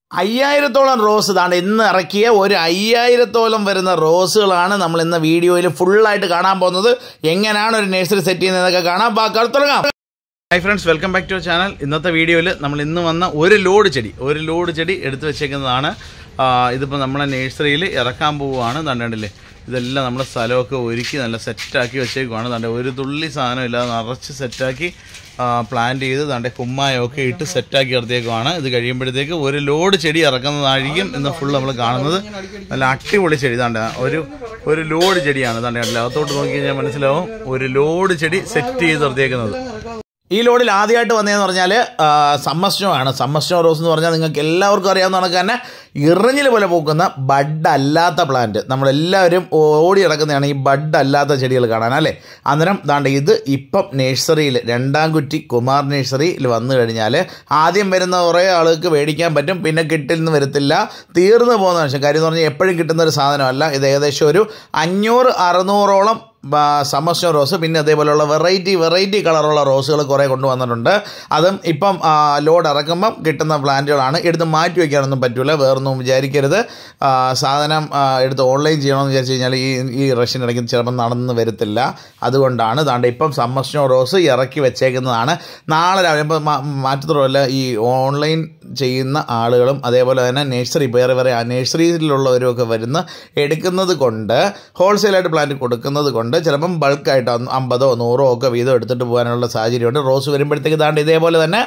അയ്യായിരത്തോളം റോസ് ഇതാണ് ഇന്ന് ഇറക്കിയ ഒരു അയ്യായിരത്തോളം വരുന്ന റോസുകളാണ് നമ്മൾ ഇന്ന് വീഡിയോയിൽ ഫുള്ളായിട്ട് കാണാൻ പോകുന്നത് എങ്ങനെയാണ് ഒരു നഴ്സറി സെറ്റ് ചെയ്യുന്നതൊക്കെ കാണാൻ പാക്കാർ തുടങ്ങാം hi friends welcome back to channel ഇന്നത്തെ വീഡിയോയിൽ നമ്മൾ ഇന്ന് വന്ന ഒരു ലോഡ് ചെടി ഒരു ലോഡ് ചെടി എടുത്തു വെച്ചേക്കുന്നതാണ് ആ, ഇതിപ്പോൾ നമ്മളെ നഴ്സറിയിൽ ഇറക്കാൻ പോവുകയാണ് കണ്ടില്ലേ ഇതെല്ലാം നമ്മുടെ സ്ഥലമൊക്കെ ഒരുക്കി നല്ല സെറ്റാക്കി വെച്ചേക്കുവാണ് തൻ്റെ ഒരു തുള്ളി സാധനം ഇല്ലാതെ നിറച്ച് സെറ്റാക്കി പ്ലാന്റ് ചെയ്ത് തൻ്റെ കുമ്മായമൊക്കെ ഇട്ട് സെറ്റാക്കി ഇറത്തിയേക്കുവാണ് ഇത് കഴിയുമ്പോഴത്തേക്ക് ഒരു ലോഡ് ചെടി ഇറക്കുന്നതായിരിക്കും ഇന്ന് ഫുൾ നമ്മൾ കാണുന്നത് നല്ല അടിപൊളി ചെടി താണ്ട ഒരു ഒരു ലോഡ് ചെടിയാണ് താണ്ട കണ്ടില്ലേ അകത്തോട്ട് നോക്കി കഴിഞ്ഞാൽ മനസ്സിലാവും ഒരു ലോഡ് ചെടി സെറ്റ് ചെയ്ത് നിർത്തിയേക്കുന്നത് ഈ ലോഡിൽ ആദ്യമായിട്ട് വന്നതെന്ന് പറഞ്ഞാൽ സമ്മർ ആണ് സമ്മർ സ്നോ റോസ് എന്ന് പറഞ്ഞാൽ നിങ്ങൾക്ക് എല്ലാവർക്കും അറിയാവുന്ന കണക്ക് തന്നെ ഇറഞ്ഞിൽ പോലെ പൂക്കുന്ന ബഡ് അല്ലാത്ത പ്ലാന്റ് നമ്മളെല്ലാവരും ഓടി ഇറക്കുന്നതാണ് ഈ ബഡ് അല്ലാത്ത ചെടികൾ കാണാൻ അല്ലേ അന്നേരം ദാണ്ട് ഇത് ഇപ്പം നഴ്സറിയിൽ രണ്ടാം കുറ്റി കുമാർ നഴ്സറിയിൽ വന്നു കഴിഞ്ഞാൽ ആദ്യം വരുന്ന കുറേ ആളുകൾക്ക് മേടിക്കാൻ പറ്റും പിന്നെ കിട്ടില്ലെന്ന് വരത്തില്ല തീർന്നു പോകുന്ന പക്ഷേ കാര്യം എന്ന് പറഞ്ഞാൽ എപ്പോഴും കിട്ടുന്ന ഒരു സാധനമല്ല ഇത് ഏകദേശം ഒരു അഞ്ഞൂറ് അറുന്നൂറോളം സമസ്യ റോസ് പിന്നെ അതേപോലെയുള്ള വെറൈറ്റി വെറൈറ്റി കളറുള്ള റോസുകൾ കുറേ കൊണ്ടുവന്നിട്ടുണ്ട് അതും ഇപ്പം ആ, ലോഡ് ഇറക്കുമ്പം കിട്ടുന്ന പ്ലാന്റുകളാണ് എടുത്ത് മാറ്റി വയ്ക്കാനൊന്നും പറ്റില്ല വേറൊന്നും വിചാരിക്കരുത് ആ, സാധനം ആ, എടുത്ത് ഓൺലൈൻ ചെയ്യണമെന്ന് വിചാരിച്ചു കഴിഞ്ഞാൽ ഈ ഈ റഷ്യൻ ഇടയ്ക്ക് ചിലപ്പോൾ നടന്ന് വരത്തില്ല അതുകൊണ്ടാണ് ദാണ്ട് ഇപ്പം സമ്മർസ്നോ റോസ് ഇറക്കി വെച്ചേക്കുന്നതാണ് നാളെ രാവിലെ ഇപ്പം മാറ്റത്തുള്ളവല്ല ഈ ഓൺലൈൻ ചെയ്യുന്ന ആളുകളും അതേപോലെ തന്നെ നഴ്സറി വേറെ വേറെ നഴ്സറിയിലുള്ളവരും ഒക്കെ വരുന്ന എടുക്കുന്നത് കൊണ്ട് ഹോൾസെയിലായിട്ട് പ്ലാന്റ് കൊടുക്കുന്നത് കൊണ്ട് ചിലപ്പം ബൾക്കായിട്ട് അമ്പതോ നൂറോ ഒക്കെ വീതം എടുത്തിട്ട് പോകാനുള്ള സാഹചര്യമുണ്ട് റോസ് വരുമ്പോഴത്തേക്ക് ദാണ്ട് ഇതേപോലെ തന്നെ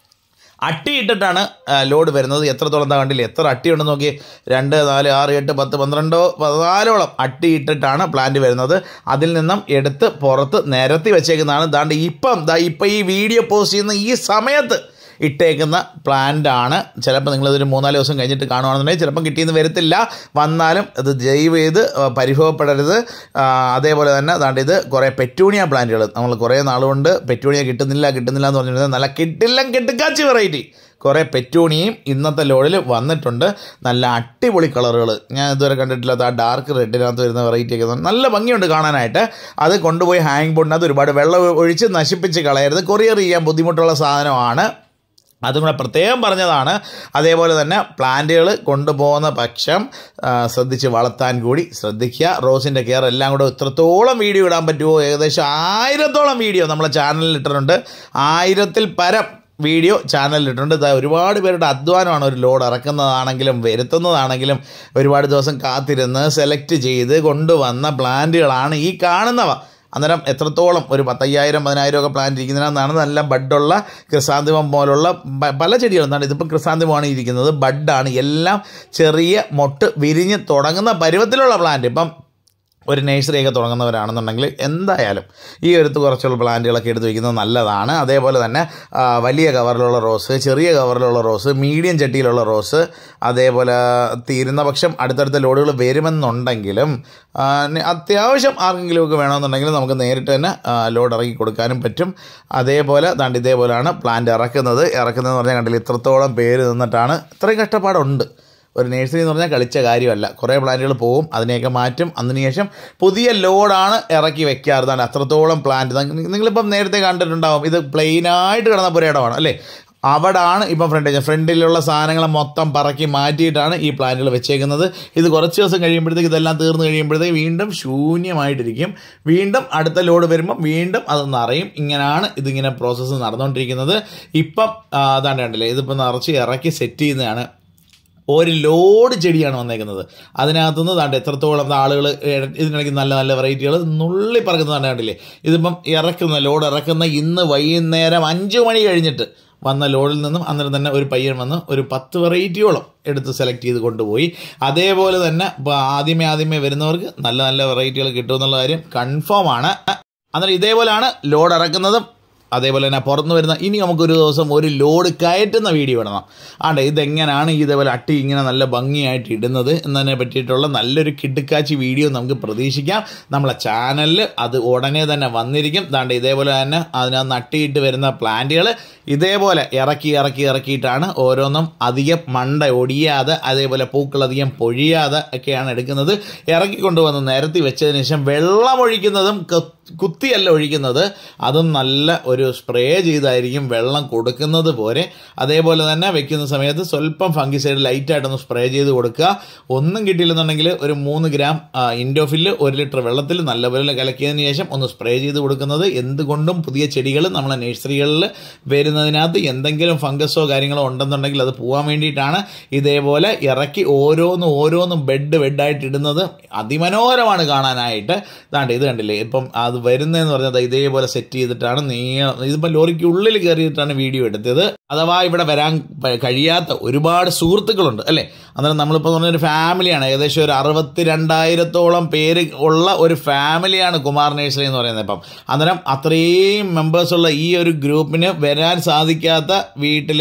അട്ടി ഇട്ടിട്ടാണ് ആ, ലോഡ് വരുന്നത് എത്രത്തോളം എന്താ കണ്ടില്ല എത്ര അട്ടി ഉണ്ടെന്ന് നോക്കി രണ്ട് നാല് ആറ് എട്ട് പത്ത് പന്ത്രണ്ടോ പതിനാലോളം അട്ടി ഇട്ടിട്ടാണ് പ്ലാന്റ് വരുന്നത് അതിൽ നിന്നും എടുത്ത് പുറത്ത് നിരത്തി വെച്ചേക്കുന്നതാണ് ദാണ്ട് ഇപ്പം ദാ ഇപ്പം ഈ വീഡിയോ പോസ്റ്റ് ചെയ്യുന്ന ഈ സമയത്ത് ഇട്ടേക്കുന്ന പ്ലാന്റ് ആണ് ചിലപ്പോൾ നിങ്ങളിതൊരു മൂന്നാല് ദിവസം കഴിഞ്ഞിട്ട് കാണുകയാണെന്നുണ്ടെങ്കിൽ ചിലപ്പം കിട്ടിയെന്ന് വരത്തില്ല വന്നാലും അത് ജൈവ് ചെയ്ത് ആ, പരിഭവപ്പെടരുത് ആ, അതേപോലെ തന്നെ ദാണ്ട് ഇത് കുറേ പെറ്റൂണിയ പ്ലാന്റുകൾ നമ്മൾ കുറേ നാളുകൊണ്ട് പെറ്റൂണിയ കിട്ടുന്നില്ല കിട്ടുന്നില്ല എന്ന് പറഞ്ഞിരുന്നത് നല്ല കിട്ടില്ല കിട്ടുക്കാച്ചി വെറൈറ്റി കുറേ പെറ്റൂണിയും ഇന്നത്തെ ലോഡിൽ വന്നിട്ടുണ്ട് നല്ല അടിപൊളി കളറുകൾ ഞാൻ ഇതുവരെ കണ്ടിട്ടില്ലാത്ത ആ ഡാർക്ക് റെഡിനകത്ത് വരുന്ന വെറൈറ്റി ഒക്കെ നല്ല ഭംഗിയുണ്ട് കാണാനായിട്ട് അത് കൊണ്ടുപോയി ഹാങ് ബോർഡിനകത്ത് ഒരുപാട് വെള്ളം ഒഴിച്ച് നശിപ്പിച്ച് കളയരുത് കൊറിയർ ചെയ്യാൻ ബുദ്ധിമുട്ടുള്ള സാധനമാണ് അതും കൂടെ പ്രത്യേകം പറഞ്ഞതാണ് അതേപോലെ തന്നെ പ്ലാന്റുകൾ കൊണ്ടുപോകുന്ന പക്ഷം ആ, ശ്രദ്ധിച്ച് വളർത്താൻ കൂടി ശ്രദ്ധിക്കുക റോസിൻ്റെ കെയർ എല്ലാം കൂടെ ഇത്രത്തോളം വീഡിയോ ഇടാൻ പറ്റുമോ ഏകദേശം ആയിരത്തോളം വീഡിയോ നമ്മളെ ചാനലിൽ ഇട്ടിട്ടുണ്ട് ആയിരത്തിൽ പരം വീഡിയോ ചാനലിൽ ഇട്ടിട്ടുണ്ട് ഇതാ ഒരുപാട് പേരുടെ അധ്വാനമാണ് ഒരു ലോഡ് ഇറക്കുന്നതാണെങ്കിലും വരുത്തുന്നതാണെങ്കിലും ഒരുപാട് ദിവസം കാത്തിരുന്ന് സെലക്ട് ചെയ്ത് കൊണ്ടുവന്ന പ്ലാന്റുകളാണ് ഈ കാണുന്നവ അന്നേരം എത്രത്തോളം ഒരു പത്തയ്യായിരം പതിനായിരം ഒക്കെ പ്ലാന്റ് ഇരിക്കുന്നതിനാണ് നല്ല ബഡുള്ള ക്രിസാന്തിമം പോലുള്ള പ- പല ചെടികളും എന്താണ് ഇതിപ്പോൾ ക്രിസാന്തിമമാണ് ഇരിക്കുന്നത് ബഡാണ് എല്ലാം ചെറിയ മൊട്ട് വിരിഞ്ഞ് തുടങ്ങുന്ന പരുവത്തിലുള്ള പ്ലാന്റ് ഇപ്പം ഒരു നഴ്സറിയൊക്കെ തുടങ്ങുന്നവരാണെന്നുണ്ടെങ്കിൽ എന്തായാലും ഈ അടുത്ത് കുറച്ചുള്ള പ്ലാന്റുകളൊക്കെ എടുത്ത് വയ്ക്കുന്നത് നല്ലതാണ് അതേപോലെ തന്നെ ആ, വലിയ കവറിലുള്ള റോസ് ചെറിയ കവറിലുള്ള റോസ് മീഡിയം ചട്ടിയിലുള്ള റോസ് അതേപോലെ തീരുന്ന പക്ഷം അടുത്തടുത്ത ലോഡുകൾ വരുമെന്നുണ്ടെങ്കിലും ആ, ന- അത്യാവശ്യം ആർക്കെങ്കിലുമൊക്കെ വേണമെന്നുണ്ടെങ്കിൽ നമുക്ക് നേരിട്ട് തന്നെ ആ, ലോഡ് ഇറക്കി കൊടുക്കാനും പറ്റും അതേപോലെ ദാണ്ട് ഇതേപോലെയാണ് പ്ലാന്റ് ഇറക്കുന്നത് ഇറക്കുന്നതെന്ന് പറഞ്ഞാൽ കണ്ടില്ല ഇത്രത്തോളം പേര് നിന്നിട്ടാണ് ഇത്രയും കഷ്ടപ്പാടുണ്ട് ഒരു നഴ്സറി എന്ന് പറഞ്ഞാൽ കളിച്ച കാര്യമല്ല കുറേ പ്ലാന്റുകൾ പോവും അതിനെയൊക്കെ മാറ്റും അതിനുശേഷം പുതിയ ലോഡാണ് ഇറക്കി വെക്കാറുതാണ് അത്രത്തോളം പ്ലാന്റ് നിങ്ങളിപ്പം നേരത്തെ കണ്ടിട്ടുണ്ടാവും ഇത് പ്ലെയിനായിട്ട് കിടന്ന പുരയിടമാണ് അല്ലേ അവിടാണ് ഇപ്പം ഫ്രണ്ട് ഫ്രണ്ടിലുള്ള സാധനങ്ങൾ മൊത്തം പറക്കി മാറ്റിയിട്ടാണ് ഈ പ്ലാന്റുകൾ വെച്ചേക്കുന്നത് ഇത് കുറച്ച് ദിവസം കഴിയുമ്പോഴത്തേക്ക് ഇതെല്ലാം തീർന്നു കഴിയുമ്പോഴത്തേക്ക് വീണ്ടും ശൂന്യമായിട്ടിരിക്കും വീണ്ടും അടുത്ത ലോഡ് വരുമ്പോൾ വീണ്ടും അത് നിറയും ഇങ്ങനെയാണ് ഇതിങ്ങനെ പ്രോസസ്സ് നടന്നുകൊണ്ടിരിക്കുന്നത് ഇപ്പം ആ, അതാണ്ട് കണ്ടില്ലേ ഇതിപ്പോൾ നിറച്ച് ഇറക്കി സെറ്റ് ചെയ്യുന്നതാണ് ഒരു ലോഡ് ചെടിയാണ് വന്നേക്കുന്നത് അതിനകത്തുനിന്ന് ദാണ്ട് എത്രത്തോളം ആളുകൾ ഇതിനിടയ്ക്ക് നല്ല നല്ല വെറൈറ്റികൾ നുള്ളി പറക്കുന്നതാണ് കണ്ടില്ലേ ഇതിപ്പം ഇറക്കുന്ന ലോഡ് ഇറക്കുന്ന ഇന്ന് വൈകുന്നേരം അഞ്ച് മണി കഴിഞ്ഞിട്ട് വന്ന ലോഡിൽ നിന്നും അന്നേരം തന്നെ ഒരു പയ്യൻ വന്ന് ഒരു പത്ത് വെറൈറ്റിയോളം എടുത്ത് സെലക്ട് ചെയ്ത് കൊണ്ടുപോയി അതേപോലെ തന്നെ ഇപ്പോൾ ആദ്യമേ ആദ്യമേ വരുന്നവർക്ക് നല്ല നല്ല വെറൈറ്റികൾ കിട്ടുമെന്നുള്ള കാര്യം കൺഫേം ആണ് അന്നേരം ഇതേപോലെയാണ് ലോഡ് ഇറക്കുന്നതും അതേപോലെ തന്നെ പുറത്തുനിന്ന് വരുന്ന ഇനി നമുക്കൊരു ദിവസം ഒരു ലോഡ് കയറ്റുന്ന വീഡിയോ ഇടണം ആണ്ടെ ഇതെങ്ങനെയാണ് ഈ ഇതേപോലെ അട്ടി ഇങ്ങനെ നല്ല ഭംഗിയായിട്ട് ഇടുന്നത് എന്നതിനെ പറ്റിയിട്ടുള്ള നല്ലൊരു കിടുക്കാച്ചി വീഡിയോ നമുക്ക് പ്രതീക്ഷിക്കാം നമ്മളെ ചാനലിൽ അത് ഉടനെ തന്നെ വന്നിരിക്കും ദാണ്ട് ഇതേപോലെ തന്നെ അതിനകത്ത് നട്ടിയിട്ട് വരുന്ന പ്ലാന്റുകൾ ഇതേപോലെ ഇറക്കി ഇറക്കി ഇറക്കിയിട്ടാണ് ഓരോന്നും അധികം മണ്ട ഒടിയാതെ അതേപോലെ പൂക്കൾ അധികം പൊഴിയാതെ ഒക്കെയാണ് എടുക്കുന്നത് ഇറക്കി കൊണ്ടുവന്ന് നിരത്തി വെച്ചതിന് ശേഷം വെള്ളം ഒഴിക്കുന്നതും ക- കുത്തിയല്ല ഒഴിക്കുന്നത് അതും നല്ല ഒരു ഒരു സ്പ്രേ ചെയ്തായിരിക്കും വെള്ളം കൊടുക്കുന്നത് പോലെ അതേപോലെ തന്നെ വെക്കുന്ന സമയത്ത് സ്വല്പം ഫംഗിസൈഡ് ലൈറ്റായിട്ടൊന്ന് സ്പ്രേ ചെയ്ത് കൊടുക്കുക ഒന്നും കിട്ടിയില്ലെന്നുണ്ടെങ്കിൽ ഒരു മൂന്ന് ഗ്രാം ഇൻഡോഫില്ല് ഒരു ലിറ്റർ വെള്ളത്തിൽ നല്ലപോലെ കലക്കിയതിന് ശേഷം ഒന്ന് സ്പ്രേ ചെയ്ത് കൊടുക്കുന്നത് എന്തുകൊണ്ടും പുതിയ ചെടികൾ നമ്മളെ നഴ്സറികളിൽ വരുന്നതിനകത്ത് എന്തെങ്കിലും ഫംഗസോ കാര്യങ്ങളോ ഉണ്ടെന്നുണ്ടെങ്കിൽ അത് പോകാൻ വേണ്ടിയിട്ടാണ് ഇതേപോലെ ഇറക്കി ഓരോന്നും ഓരോന്നും ബെഡ് ബെഡായിട്ട് ഇടുന്നത് അതിമനോഹരമാണ് കാണാനായിട്ട് ഇതാണ്ട് ഇത് കണ്ടില്ലേ ഇപ്പം അത് വരുന്നതെന്ന് പറഞ്ഞത് ഇതേപോലെ സെറ്റ് ചെയ്തിട്ടാണ് നീളം ഇതിപ്പോൾ ലോറിക്ക് ഉള്ളിൽ കയറിയിട്ടാണ് വീഡിയോ എടുത്തത് അഥവാ ഇവിടെ വരാൻ പ- കഴിയാത്ത ഒരുപാട് സുഹൃത്തുക്കളുണ്ട് അല്ലേ അന്നേരം നമ്മളിപ്പോൾ പറഞ്ഞൊരു ഫാമിലിയാണ് ഏകദേശം ഒരു അറുപത്തി രണ്ടായിരത്തോളം പേര് ഉള്ള ഒരു ഫാമിലിയാണ് കുമാർ നേഴ്സറി എന്ന് പറയുന്നത് ഇപ്പം അന്നേരം അത്രയും മെമ്പേഴ്സുള്ള ഈ ഒരു ഗ്രൂപ്പിന് വരാൻ സാധിക്കാത്ത വീട്ടിൽ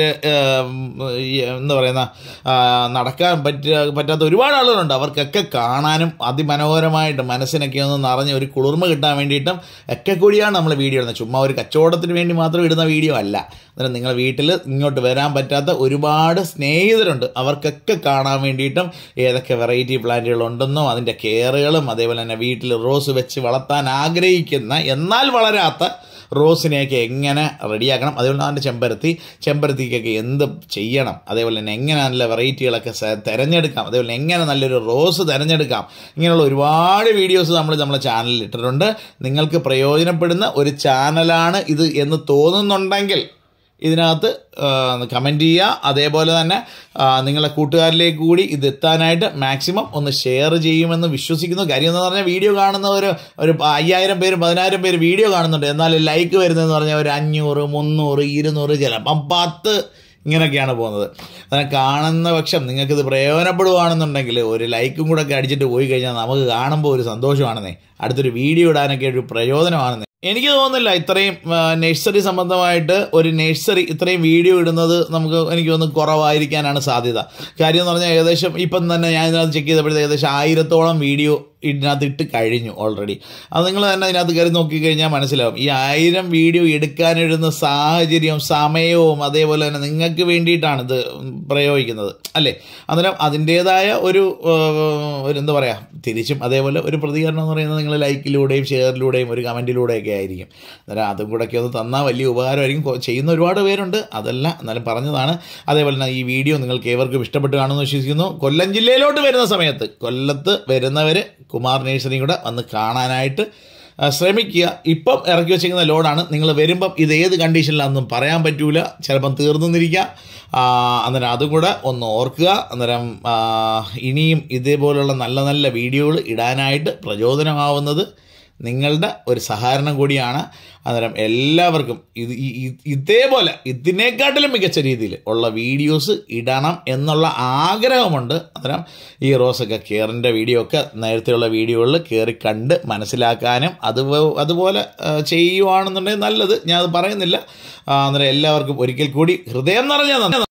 എന്താ പറയുന്ന ആ, നടക്കാൻ പറ്റിയ പറ്റാത്ത ഒരുപാട് ആളുകളുണ്ട് അവർക്കൊക്കെ കാണാനും അതിമനോഹരമായിട്ട് മനസ്സിനൊക്കെ ഒന്ന് നിറഞ്ഞ് ഒരു കുളിർമ കിട്ടാൻ വേണ്ടിയിട്ടും ഒക്കെ കൂടിയാണ് നമ്മൾ വീഡിയോ ഇടുന്നത് ചുമ്മാ ഒരു കച്ചവടത്തിന് വേണ്ടി മാത്രം ഇടുന്ന വീഡിയോ അല്ല അന്നേരം നിങ്ങളുടെ വീട്ടിൽ ഇങ്ങോട്ട് വരാൻ പറ്റാത്ത ഒരുപാട് സ്നേഹിതരുണ്ട് അവർക്കൊക്കെ കാണാൻ വേണ്ടിയിട്ടും ഏതൊക്കെ വെറൈറ്റി പ്ലാന്റുകൾ ഉണ്ടെന്നും അതിൻ്റെ കെയറുകളും അതേപോലെ തന്നെ വീട്ടിൽ റോസ് വെച്ച് വളർത്താൻ ആഗ്രഹിക്കുന്ന എന്നാൽ വളരാത്ത റോസിനെയൊക്കെ എങ്ങനെ റെഡിയാക്കണം അതേപോലെ അതിൻ്റെ ചെമ്പരത്തി ചെമ്പരത്തിക്കൊക്കെ എന്ത് ചെയ്യണം അതേപോലെ തന്നെ എങ്ങനെ നല്ല വെറൈറ്റികളൊക്കെ സ- തിരഞ്ഞെടുക്കാം അതേപോലെ എങ്ങനെ നല്ലൊരു റോസ് തിരഞ്ഞെടുക്കാം ഇങ്ങനെയുള്ള ഒരുപാട് വീഡിയോസ് നമ്മൾ നമ്മുടെ ചാനലിൽ ഇട്ടിട്ടുണ്ട് നിങ്ങൾക്ക് പ്രയോജനപ്പെടുന്ന ഒരു ചാനലാണ് ഇത് എന്ന് തോന്നുന്നുണ്ടെങ്കിൽ ഇതിനകത്ത് കമൻറ്റ് ചെയ്യുക അതേപോലെ തന്നെ ആ, നിങ്ങളെ കൂട്ടുകാരിലേക്ക് കൂടി ഇത് എത്താനായിട്ട് മാക്സിമം ഒന്ന് ഷെയർ ചെയ്യുമെന്ന് വിശ്വസിക്കുന്നു കാര്യം എന്ന് പറഞ്ഞാൽ വീഡിയോ കാണുന്ന ഒരു ഒരു അയ്യായിരം പേര് പതിനായിരം പേര് വീഡിയോ കാണുന്നുണ്ട് എന്നാൽ ലൈക്ക് വരുന്നതെന്ന് പറഞ്ഞാൽ ഒരു അഞ്ഞൂറ് മുന്നൂറ് ഇരുന്നൂറ് ചിലപ്പം പത്ത് ഇങ്ങനെയൊക്കെയാണ് പോകുന്നത് അങ്ങനെ കാണുന്ന പക്ഷം നിങ്ങൾക്കിത് പ്രയോജനപ്പെടുകയാണെന്നുണ്ടെങ്കിൽ ഒരു ലൈക്കും കൂടെ ഒക്കെ അടിച്ചിട്ട് പോയി കഴിഞ്ഞാൽ നമുക്ക് കാണുമ്പോൾ ഒരു സന്തോഷമാണെന്നേ അടുത്തൊരു വീഡിയോ ഇടാനൊക്കെ ഒരു പ്രയോജനമാണെന്നേ എനിക്ക് തോന്നുന്നില്ല ഇത്രയും നഴ്സറി സംബന്ധമായിട്ട് ഒരു നഴ്സറി ഇത്രയും വീഡിയോ ഇടുന്നത് നമുക്ക് എനിക്ക് തോന്നുന്നു കുറവായിരിക്കാനാണ് സാധ്യത കാര്യം എന്ന് പറഞ്ഞാൽ ഏകദേശം ഇപ്പം തന്നെ ഞാൻ ഇതിനകത്ത് ചെക്ക് ചെയ്തപ്പോഴത്തെ ഏകദേശം ആയിരത്തോളം വീഡിയോ ഇതിനകത്ത് ഇട്ട് കഴിഞ്ഞു ഓൾറെഡി അത് നിങ്ങൾ തന്നെ ഇതിനകത്ത് കയറി നോക്കിക്കഴിഞ്ഞാൽ മനസ്സിലാവും ഈ ആയിരം വീഡിയോ എടുക്കാനിടുന്ന സാഹചര്യവും സമയവും അതേപോലെ തന്നെ നിങ്ങൾക്ക് വേണ്ടിയിട്ടാണ് ഇത് പ്രയോഗിക്കുന്നത് അല്ലേ അന്നേരം അതിൻ്റേതായ ഒരു ഏഹ്, ഒരു എന്താ പറയുക തിരിച്ചും അതേപോലെ ഒരു പ്രതികരണം എന്ന് പറയുന്നത് നിങ്ങൾ ലൈക്കിലൂടെയും ഷെയറിലൂടെയും ഒരു കമൻറ്റിലൂടെയൊക്കെ ആയിരിക്കും അന്നേരം അതും കൂടെ ഒക്കെ ഒന്ന് തന്നാൽ വലിയ ഉപകാരമായിരിക്കും കൊ- ചെയ്യുന്ന ഒരുപാട് പേരുണ്ട് അതല്ല എന്നാലും പറഞ്ഞതാണ് അതേപോലെ തന്നെ ഈ വീഡിയോ നിങ്ങൾക്ക് ഏവർക്കും ഇഷ്ടപ്പെട്ട് കാണുമെന്ന് വിശ്വസിക്കുന്നു കൊല്ലം ജില്ലയിലോട്ട് വരുന്ന സമയത്ത് കൊല്ലത്ത് വരുന്നവർ കുമാർ നേഴ്സറിയും കൂടെ വന്ന് കാണാനായിട്ട് ആ, ശ്രമിക്കുക ഇപ്പം ഇറക്കി വെച്ചിരിക്കുന്ന ലോഡാണ് നിങ്ങൾ വരുമ്പം ഇത് ഏത് കണ്ടീഷനിലാണെന്നും പറയാൻ പറ്റൂല ചിലപ്പം തീർന്നിരിക്കാം അന്നേരം അതും കൂടെ ഒന്ന് ഓർക്കുക അന്നേരം ആ, ഇനിയും ഇതേപോലുള്ള നല്ല നല്ല വീഡിയോകൾ ഇടാനായിട്ട് പ്രചോദനമാവുന്നത് നിങ്ങളുടെ ഒരു സഹകരണം കൂടിയാണ് അന്നേരം എല്ലാവർക്കും ഇത് ഈ- ഈ- ഇതേപോലെ ഇതിനേക്കാട്ടിലും മികച്ച രീതിയിൽ ഉള്ള വീഡിയോസ് ഇടണം എന്നുള്ള ആഗ്രഹമുണ്ട് അന്നേരം ഈ റോസൊക്കെ കെയറിൻ്റെ വീഡിയോ ഒക്കെ നേരത്തെയുള്ള വീഡിയോകളിൽ കയറി കണ്ട് മനസ്സിലാക്കാനും അത് അതുപോലെ ആ, ചെയ്യുവാണെന്നുണ്ടെങ്കിൽ നല്ലത് ഞാൻ അത് പറയുന്നില്ല ആ, അന്നേരം എല്ലാവർക്കും ഒരിക്കൽ കൂടി ഹൃദയം നിറഞ്ഞ നന്ദി